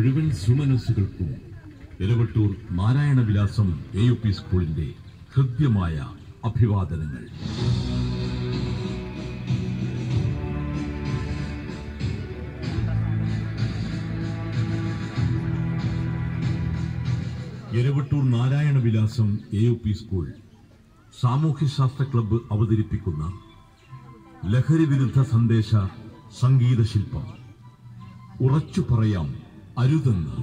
മുഴുവൻ സുമനസ്സുകൾക്കും ഇലവട്ടൂർ Narayana Vilasam A U P സ്കൂളിന്റെ ഹൃദ്യമായ അഭിവാദനങ്ങൾ Eravattur Narayana Vilasam A U P school സാമൂഹ്യശാസ്ത്ര ക്ലബ്ബ് അവതരിപ്പിക്കുന്ന ലഹരി വിരുദ്ധ സന്ദേശ സംഗീത ശില്പം ഉറച്ചു പറയാം അരുതെന്ന്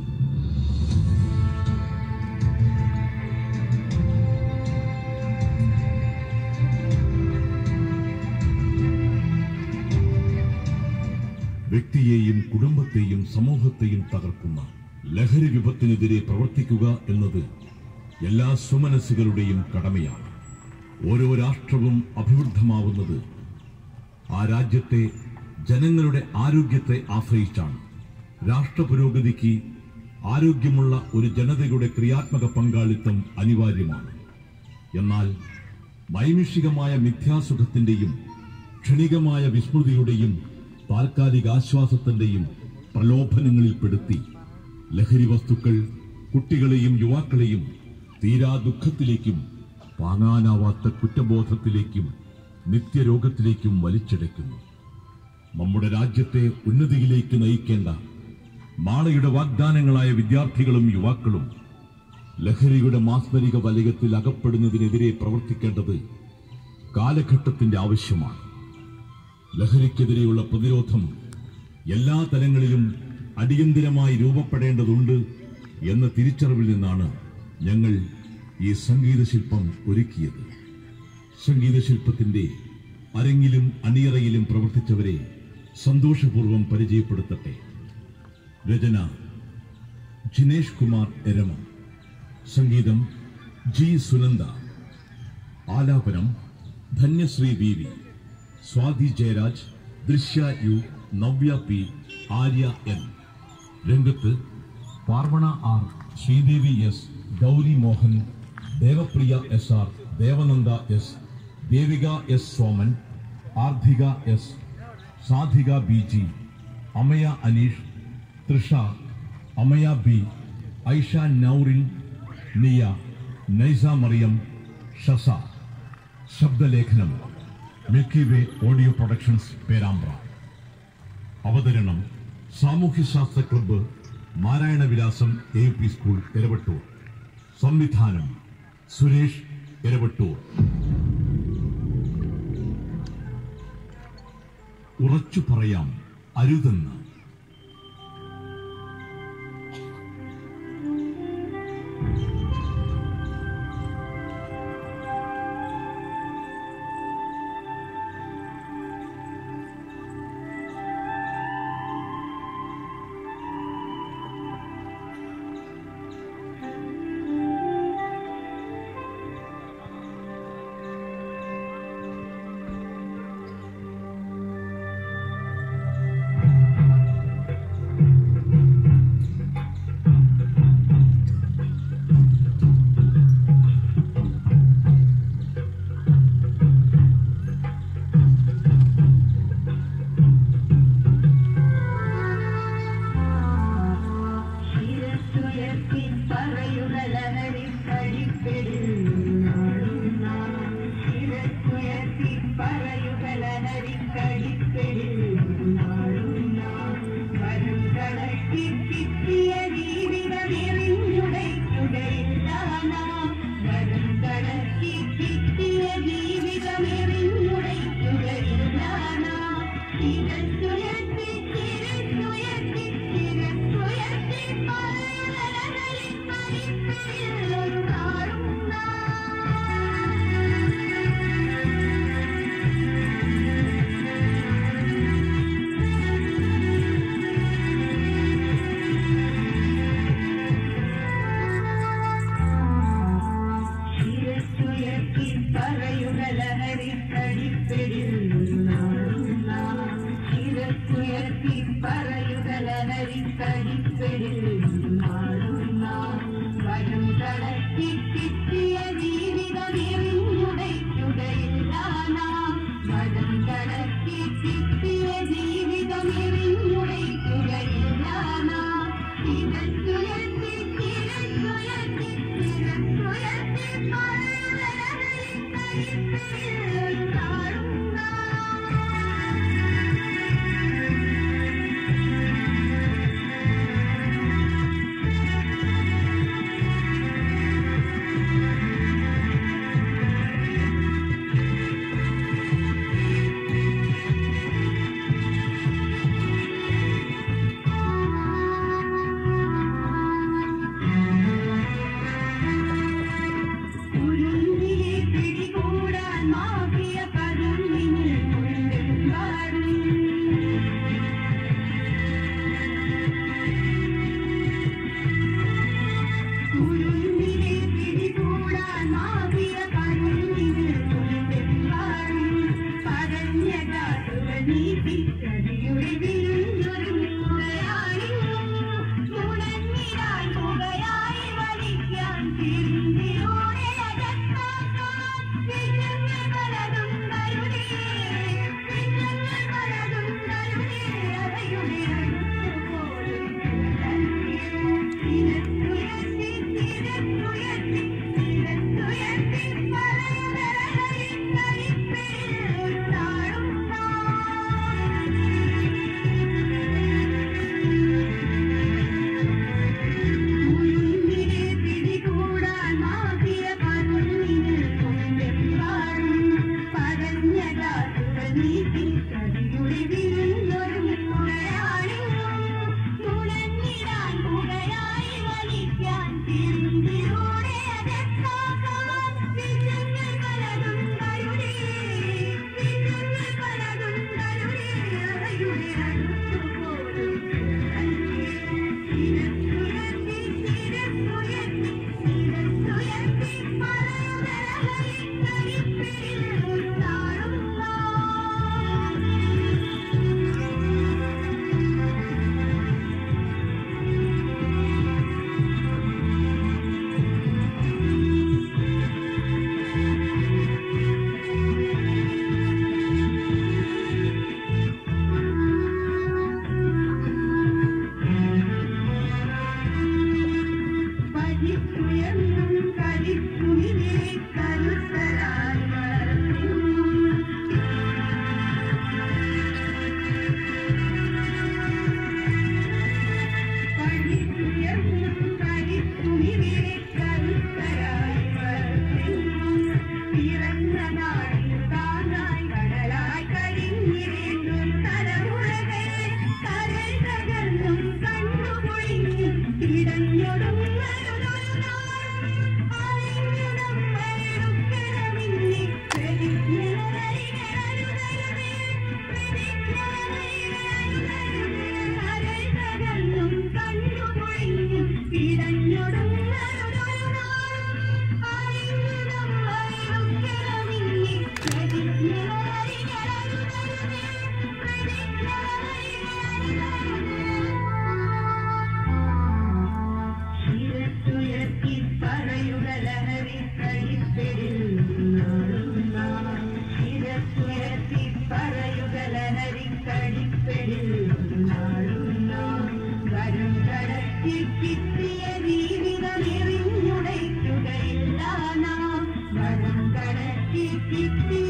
വ്യക്തിയെയും കുടുംബത്തെയും സമൂഹത്തെയും തകർക്കുന്ന ലഹരി വിപത്തിനെതിരെ പ്രവർത്തിക്കുക എന്നത് എല്ലാ സുമനസ്സുകളുടെയും കടമയാണ് ഓരോ രാഷ്ട്രവും അഭിവൃദ്ധമാവുന്നത് ആ രാജ്യത്തെ ജനങ്ങളുടെ ആരോഗ്യത്തെ ആശ്രയിച്ചാണ് രാഷ്ട്ര പുരോഗതിക്ക് ആരോഗ്യമുള്ള ഒരു ജനതയുടെ ക്രിയാത്മക പങ്കാളിത്തം അനിവാര്യമാണ് എന്നാൽ നൈമിഷികമായ മിഥ്യാസുഖത്തിന്റെയും ക്ഷണികമായ വിസ്മൃതിയുടെയും താൽക്കാലിക ആശ്വാസത്തിന്റെയും പ്രലോഭനങ്ങളിൽപ്പെടുത്തി ലഹരി വസ്തുക്കൾ കുട്ടികളെയും യുവാക്കളെയും തീരാ ദുഃഖത്തിലേക്കും താങ്ങാനാവാത്ത കുറ്റബോധത്തിലേക്കും നിത്യരോഗത്തിലേക്കും വലിച്ചിടയ്ക്കുന്നു നമ്മുടെ രാജ്യത്തെ ഉന്നതിയിലേക്ക് നയിക്കേണ്ട നാളെയുടെ വാഗ്ദാനങ്ങളായ വിദ്യാർത്ഥികളും യുവാക്കളും ലഹരിയുടെ മാസ്മരിക വലയത്തിൽ അകപ്പെടുന്നതിനെതിരെ പ്രവർത്തിക്കേണ്ടത് കാലഘട്ടത്തിന്റെ ആവശ്യമാണ് ലഹരിക്കെതിരെയുള്ള പ്രതിരോധം എല്ലാ തലങ്ങളിലും അടിയന്തിരമായി രൂപപ്പെടേണ്ടതുണ്ട് എന്ന തിരിച്ചറിവിൽ നിന്നാണ് ഞങ്ങൾ ഈ സംഗീത ശില്പം ഒരുക്കിയത് സംഗീത ശില്പത്തിന്റെ അരങ്ങിലും അണിയറയിലും പ്രവർത്തിച്ചവരെ സന്തോഷപൂർവ്വം പരിചയപ്പെടുത്തട്ടെ രചന ജിനേഷ് കുമാർ എരമ സംഗീതം ജി സുനന്ദ ആലാപനം Dhanyasree V V Swathi Jayaraj Drishya U Navya P Arya N രംഗത്ത് Parvana R Sreedevi S Gouri Mohan Devapriya S R Devananda S Devika S Soman Ardhika S Sadhika B G Amaya Aneesh Trisha Amaya B Aisha Naurin Niya Naisa Mariyam Shaza ശബ്ദലേഖനം milky way audio productions Perambra അവതരണം സാമൂഹ്യശാസ്ത്ര club Narayana Vilasam A P school Eravattur സംവിധാനം സുരേഷ് എരവട്ടൂർ ഉറച്ചു പറയാം അരുതെന്ന് ശിരസ്സുയർത്തി പറയുക ലഹരി കഴിപ്പിടിൽ നാടും നാം. ശിരസ്സുയർത്തി പറയുക ലഹരി കഴിപ്പിടിൽ നാടും നാം. വരും കടക്കി കിട്ടിയ ജീവിതമെറിഞ്ഞുടയ്ക്കുകയില്ല നാം. വരും കടക്കി കിട്ടിയ ജീവിതമെറിഞ്ഞുടയ്ക്കുകയില്ല നാം. ശിരസ്സുയർത്തി ശിരസ്സുയർത്തി ശിരസ്സുയർത്തി പറയുക ലഹരി കഴിപ്പിടിൽ ഒരു നാടും ശിരസ്സുയർത്തി പറയുക ലഹരി കഴിപ്പിടിൽ നാടും നാം. ശിരസ്സുയർത്തി പറയുക ലഹരി കഴിപ്പിടിൽ നാടും നാം. വരും കടത്തി കിട്ടിയ ജീവിതമെറിഞ്ഞുടയ്ക്കുകയില്ല നാം. വരും കടത്തി കിട്ടിയ ജീവിതമെറിഞ്ഞുടയ്ക്കുകയില്ല നാം. ഇത് കളിപ്പിൽ കാണുന്ന ഉരുണ്ടിനെ പിടികൂടാൻ മാഫിയ പതുങ്ങിന് മുണ്ടെമ്പാടും ഉരുണ്ടിനെ പിടികൂടാൻ മാഫിയ പതുങ്ങിന് മുണ്ടെമ്പാടും പറഞ്ഞ കാട്ടുകൾ നീട്ടി ചതിയുടെ വിരുന്നൊരു മുറയായും മുടങ്ങിടാൻ പുകയായി വലിക്കാൻ തിരിഞ്ഞിലൂടെ അകത്താക്കാൻ വിജയങ്ങൾ പലതും കരുതി വിജയങ്ങൾ പലതും കരുതി അവയുടെ അടുത്തുപോലും തിരത്തുയർത്തി തിരത്തുയർത്തി തിരത്തുയർത്തി പലതരങ്ങളിൽ കളിപ്പിൽ താഴുന്ന ഉരുണ്ടിനെ പിടികൂടാൻ മാഫിയ പതുങ്ങിന് കൊണ്ടെമ്പാടും പറഞ്ഞ കാറ്റുകൾ നീട്ടി ചതിയുടെ വിരുന്നൊരു മുറയാണിന്നും തുണഞ്ഞിടാൻ പുകയായി വലിക്കാൻ തിരിഞ്ഞിലൂടെ അകത്താക്കാൻ വിജയങ്ങൾ പലതും കരുതി വിജയങ്ങൾ പലതും കരുതി അവയുടെ അടുത്തുപോലും തിരത്തുയർത്തി തിരത്തുയർത്തി തിരത്തുയർത്തി പലതരങ്ങളിൽ കളിപ്പിൽ താഴുന്ന പഠിച്ചുയർന്നും കളിച്ചുയിലെ കരുത്തരായി വളർന്നു പഠിച്ചുയർന്നും കളിച്ചുയിലെ കരുത്തരായി വളർന്നു പിറന്ന നാടിൽ താങ്ങായി കടലായി കഴിഞ്ഞിരുന്നും തലമുറകൾ കരൾ തകർന്നും കണ്ണുപൊഴിഞ്ഞും ഇടഞ്ഞൊടുങ്ങരുതൊരു നാളും അറിഞ്ഞു നമ്മളെടുക്കണമിന്നി പ്രതിജ്ഞനറിയരുതരുതേ പ്രതിജ്ഞനറിയരുതരുതേ കരൾ തകർന്നും കണ്ണുപൊഴിഞ്ഞും ഇടഞ്ഞൊടുങ്ങരുതൊരു നാളും അറിഞ്ഞു നമ്മളെടുക്കണമിന്നി പ്രതിജ്ഞനറിയരുതരുതേ ശിരത്തുയർത്തി പറയുക ലഹരി കഴിപ്പിടിൽ ശിരത്തുയർത്തി പറയുക ലഹരി കഴിപ്പിടിൽ വരും കടത്തി കിട്ടിയ ജീവിതം എറിഞ്ഞുടയ്ക്കുകയില്ല നാം വരും കടത്തി കിട്ടിയ